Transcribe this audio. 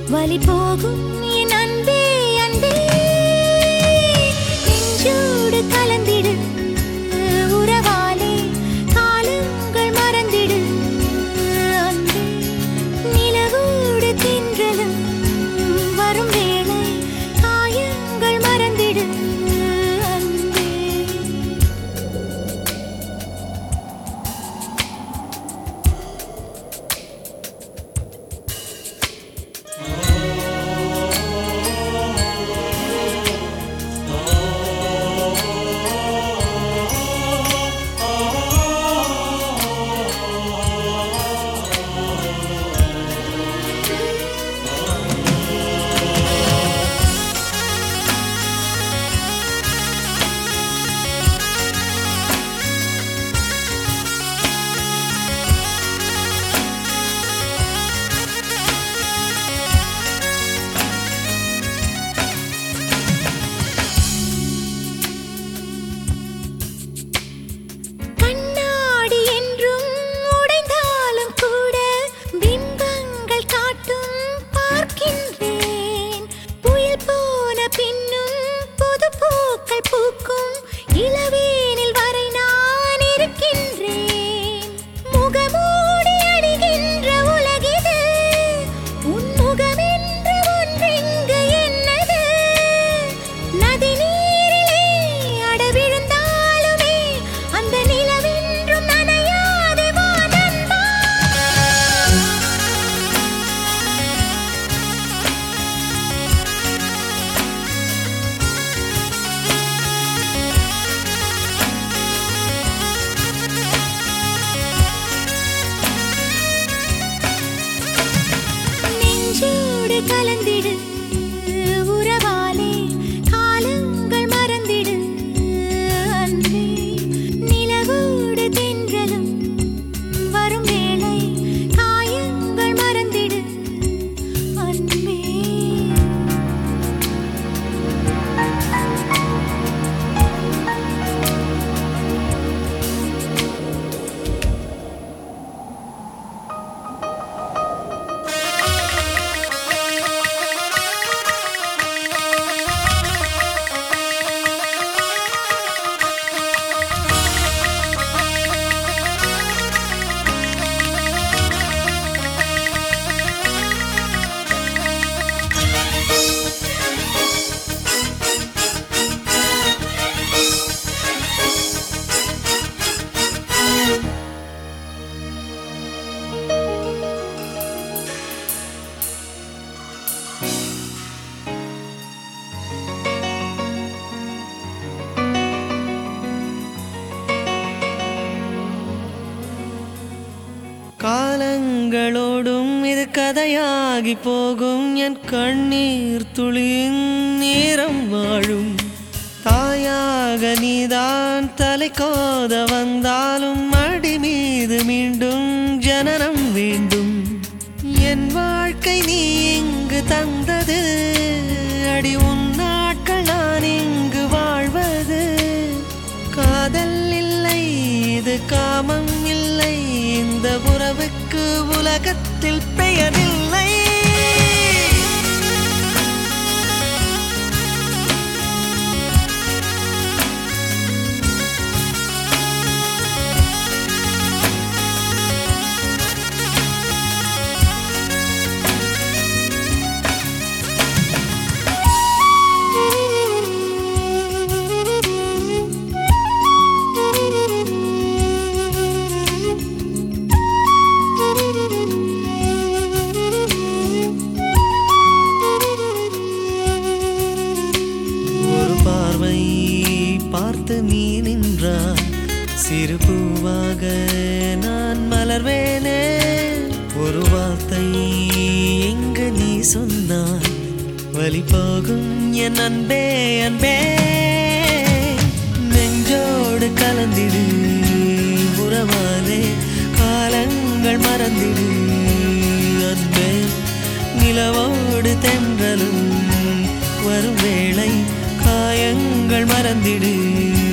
வழி போகும் என் அன்பே அன்பே நெஞ்சோடு கலந்திடு உறவாலே காலங்கள் மறந்திடு அன்பே நிலவோடு தின்றலும் வரும் வேளை காயங்கள் மறந்திடு அன்பே கண்ணாடி என்றும் உடைந்தாலும் கூட பிம்பங்கள் காட்டும் பார்க்கின்றேன் புயல் போன பின்னும் புது பூக்கள் பூக்கும் இளவேனில் வரை நான் இருக்கின்றேன் முகமூடி அணிகின்ற உலகிது உன் முகமென்று ஒன்றெங்கு என்னது நதி நீரிலே அடவிழுந்தாலுமே அந்த நிலவென்றும் நனையாது வா நண்பா நெஞ்சோடு கலந்திடு உறவாலே காலங்கள் மறந்திடு அன்பே நிலவோடு தென்றலும் வரும் வேளை காயங்கள் மறந்திடு அன்பே காலங்களோடும் இது கதையாகி போகும் என் கண்ணீர் துளியின் நேரம் வாழும் தாயாக நீதான் தலை கோத வந்தாலும் அடி மீது மீண்டும் ஜனனம் வேண்டும் என் வாழ்க்கை நீ இங்கு தந்தது அடி உன் நாட்கள் நான் இங்கு வாழ்வது காதல் இல்லை இது காமம் இல்லை இந்த உறவுக்கு உலகத்தில் பெயரில்லை ஒரு பார்வை பார்த்து நீ நின்றாய் சிறு பூவாக நான் மலர்வேனே ஒரு வார்த்தை எங்கு நீ சொன்னாய் வழி போகும் என் அன்பே அன்பே நெஞ்சோடு கலந்திடு உறவாலே காலங்கள் மறந்திடு அன்பே நிலவோடு தென்றலும் வரும் வேளை காயங்கள் மறந்திடு